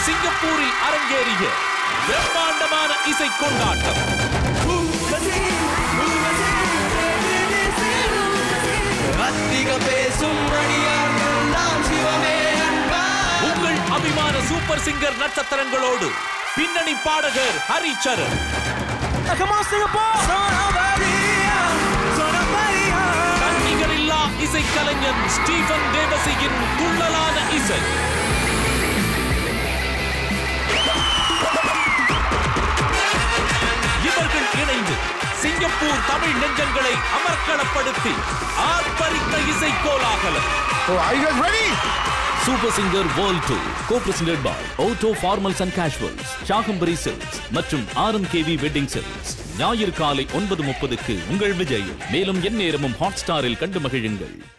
சிங்கப்பூரில் அரங்கேறிய பிரம்மாண்டமான இசை கொண்டாட்டம் அதிகம் பேசும் அடியார்கள் நாம் சிவமே அன்பா உங்கள் அபிமான சூப்பர் சிங்கர் நட்சத்திரங்களோடு பின்னணி பாடகர் Haricharan Come on Singapore Sona Maria Sona Maria கண்ணிகளில்லா இசைக்கலைஞன் ஸ்டீபன் தேவசியின் துள்ளலான இசை இவர்கள் இணைந்து சிங்கப்பூர் தமிழ் நெஞ்சங்களை அமர்க்களப்படுத்தி ஆர்ப்பரித்த இசை கோலாகலம் Oh, are you guys ready? Super singer world tour co presented by Otto formals and casuals Shakambari silks மற்றும் ஆர்எம்கேவி வெட்டிங் சில்க்ஸ் ஞாயிறு காலை ஒன்பது முப்பதுக்கு உங்கள் விஜய் மேலும் எந்நேரமும் ஹாட் ஸ்டாரில் கண்டு மகிழுங்கள்